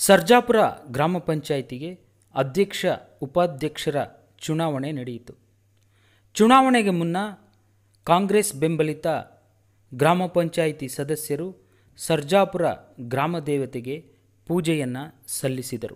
ಸರ್ಜಾಪುರ ಗ್ರಾಮ ಪಂಚಾಯಿತಿಗೆ ಅಧ್ಯಕ್ಷ ಉಪಾಧ್ಯಕ್ಷರ ಚುನಾವಣೆ ನಡೆಯಿತು ಚುನಾವಣೆಗೆ ಮುನ್ನ ಕಾಂಗ್ರೆಸ್ ಬೆಂಬಲಿತ ಗ್ರಾಮ ಪಂಚಾಯಿತಿ ಸದಸ್ಯರು ಸರ್ಜಾಪುರ ಗ್ರಾಮ ದೇವತೆಗೆ ಪೂಜೆಯನ್ನು ಸಲ್ಲಿಸಿದರು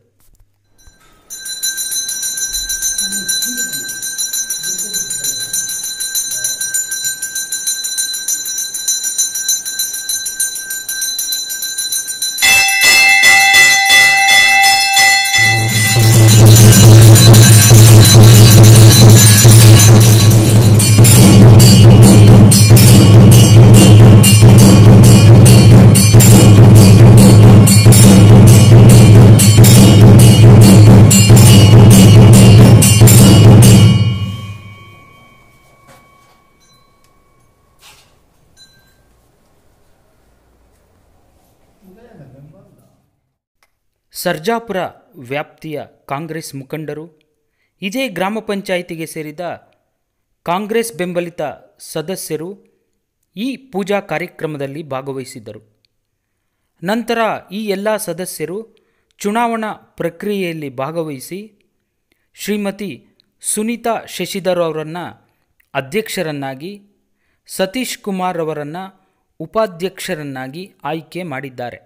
ಸರ್ಜಾಪುರ ವ್ಯಾಪ್ತಿಯ ಕಾಂಗ್ರೆಸ್ ಮುಖಂಡರು ಇದೇ ಗ್ರಾಮ ಪಂಚಾಯಿತಿಗೆ ಸೇರಿದ ಕಾಂಗ್ರೆಸ್ ಬೆಂಬಲಿತ ಸದಸ್ಯರು ಈ ಪೂಜಾ ಕಾರ್ಯಕ್ರಮದಲ್ಲಿ ಭಾಗವಹಿಸಿದ್ದರು ನಂತರ ಈ ಎಲ್ಲ ಸದಸ್ಯರು ಚುನಾವಣಾ ಪ್ರಕ್ರಿಯೆಯಲ್ಲಿ ಭಾಗವಹಿಸಿ ಶ್ರೀಮತಿ ಸುನೀತಾ ಶಶಿಧರ್ ಅವರನ್ನು ಅಧ್ಯಕ್ಷರನ್ನಾಗಿ ಸತೀಶ್ ಕುಮಾರ್ ಅವರನ್ನು ಉಪಾಧ್ಯಕ್ಷರನ್ನಾಗಿ ಆಯ್ಕೆ ಮಾಡಿದ್ದಾರೆ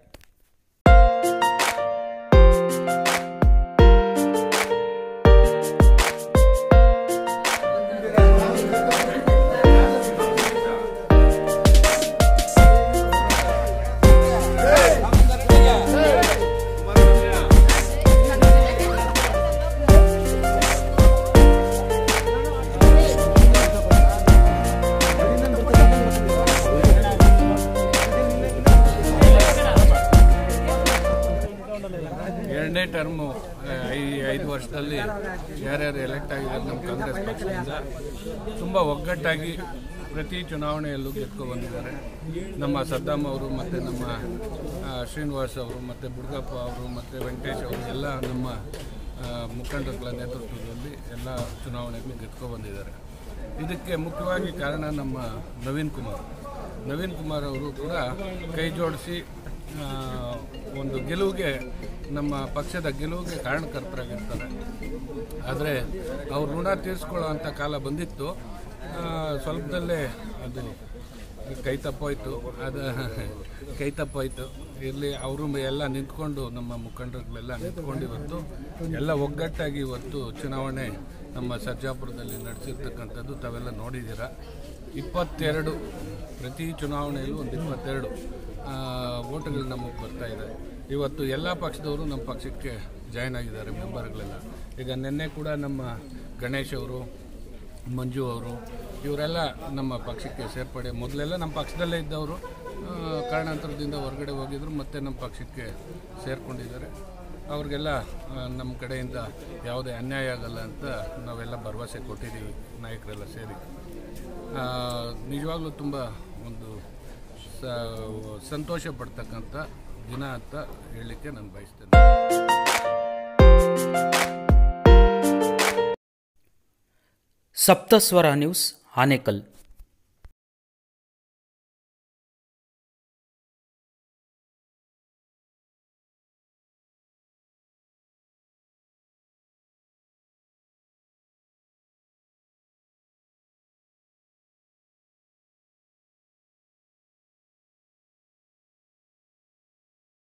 ಎರಡನೇ ಟರ್ಮು ಐ ಐದು ವರ್ಷದಲ್ಲಿ ಯಾರ್ಯಾರು ಎಲೆಕ್ಟ್ ಆಗಿದ್ದಾರೆ ನಮ್ಮ ಕಾಂಗ್ರೆಸ್ ಪಕ್ಷದಿಂದ ತುಂಬ ಒಗ್ಗಟ್ಟಾಗಿ ಪ್ರತಿ ಚುನಾವಣೆಯಲ್ಲೂ ಗೆದ್ಕೊ ಬಂದಿದ್ದಾರೆ ನಮ್ಮ ಸದ್ದಾಮ್ ಅವರು ಮತ್ತು ನಮ್ಮ ಆ, ಶ್ರೀನಿವಾಸ್ ಅವರು ಮತ್ತು ಬುಡ್ಗಪ್ಪ ಅವರು ಮತ್ತು ವೆಂಕಟೇಶ್ ಅವರು ಎಲ್ಲ ನಮ್ಮ ಆ, ಮುಖಂಡರುಗಳ ನೇತೃತ್ವದಲ್ಲಿ ಎಲ್ಲ ಚುನಾವಣೆಗಳು ಗೆದ್ಕೊ ಬಂದಿದ್ದಾರೆ ಇದಕ್ಕೆ ಮುಖ್ಯವಾಗಿ ಕಾರಣ ನಮ್ಮ ನವೀನ್ ಕುಮಾರ್ ನವೀನ್ ಕುಮಾರ್ ಅವರು ಕೂಡ ಕೈ ಜೋಡಿಸಿ ಆ, ಒಂದು ಗೆಲುವಿಗೆ ನಮ್ಮ ಪಕ್ಷದ ಗೆಲುವಿಗೆ ಕಾರಣಕರ್ತರಾಗಿರ್ತಾರೆ ಆದರೆ ಅವ್ರ ಋಣ ತೀರಿಸ್ಕೊಳ್ಳೋವಂಥ ಕಾಲ ಬಂದಿತ್ತು ಆ, ಸ್ವಲ್ಪದಲ್ಲೇ ಅದು ಕೈ ತಪ್ಪೋಯ್ತು ಅದು ಕೈ ತಪ್ಪೋಯ್ತು ಇರಲಿ ಅವರು ಎಲ್ಲ ನಿಂತ್ಕೊಂಡು ನಮ್ಮ ಮುಖಂಡರುಗಳೆಲ್ಲ ನಿಂತ್ಕೊಂಡು ಇವತ್ತು ಎಲ್ಲ ಒಗ್ಗಟ್ಟಾಗಿ ಇವತ್ತು ಚುನಾವಣೆ ನಮ್ಮ ಸರ್ಜಾಪುರದಲ್ಲಿ ನಡೆಸಿರ್ತಕ್ಕಂಥದ್ದು ತಾವೆಲ್ಲ ನೋಡಿದ್ದೀರಾ ಇಪ್ಪತ್ತೆರಡು ಪ್ರತಿ ಚುನಾವಣೆಯಲ್ಲೂ ಒಂದು ಇಪ್ಪತ್ತೆರಡು ಆ, ಓಟುಗಳು ನಮಗೆ ಬರ್ತಾ ಇದೆ ಇವತ್ತು ಎಲ್ಲ ಪಕ್ಷದವರು ನಮ್ಮ ಪಕ್ಷಕ್ಕೆ ಜಾಯ್ನ್ ಆಗಿದ್ದಾರೆ ಮೆಂಬರ್ಗಳೆಲ್ಲ ಈಗ ನಿನ್ನೆ ಕೂಡ ನಮ್ಮ ಗಣೇಶ್ ಅವರು ಮಂಜು ಅವರು ಇವರೆಲ್ಲ ನಮ್ಮ ಪಕ್ಷಕ್ಕೆ ಸೇರ್ಪಡೆ ಮೊದಲೆಲ್ಲ ನಮ್ಮ ಪಕ್ಷದಲ್ಲೇ ಇದ್ದವರು ಆ, ಕಾರಣಾಂತರದಿಂದ ಹೊರಗಡೆ ಹೋಗಿದ್ರು ಮತ್ತೆ ನಮ್ಮ ಪಕ್ಷಕ್ಕೆ ಸೇರ್ಕೊಂಡಿದ್ದಾರೆ ಅವ್ರಿಗೆಲ್ಲ ಆ, ನಮ್ಮ ಕಡೆಯಿಂದ ಯಾವುದೇ ಅನ್ಯಾಯ ಆಗಲ್ಲ ಅಂತ ನಾವೆಲ್ಲ ಭರವಸೆ ಕೊಟ್ಟಿದ್ದೀವಿ ನಾಯಕರೆಲ್ಲ ಸೇರಿ ಆ, ನಿಜವಾಗ್ಲೂ ತುಂಬ ಒಂದು ಸ- ಸಂತೋಷ ಪಡ್ತಕ್ಕಂಥ ದಿನ ಅಂತ ಹೇಳಲಿಕ್ಕೆ ನಾನು ಬಯಸ್ತೇನೆ ಸಪ್ತಸ್ವರ ನ್ಯೂಸ್ ಆನೇಕಲ್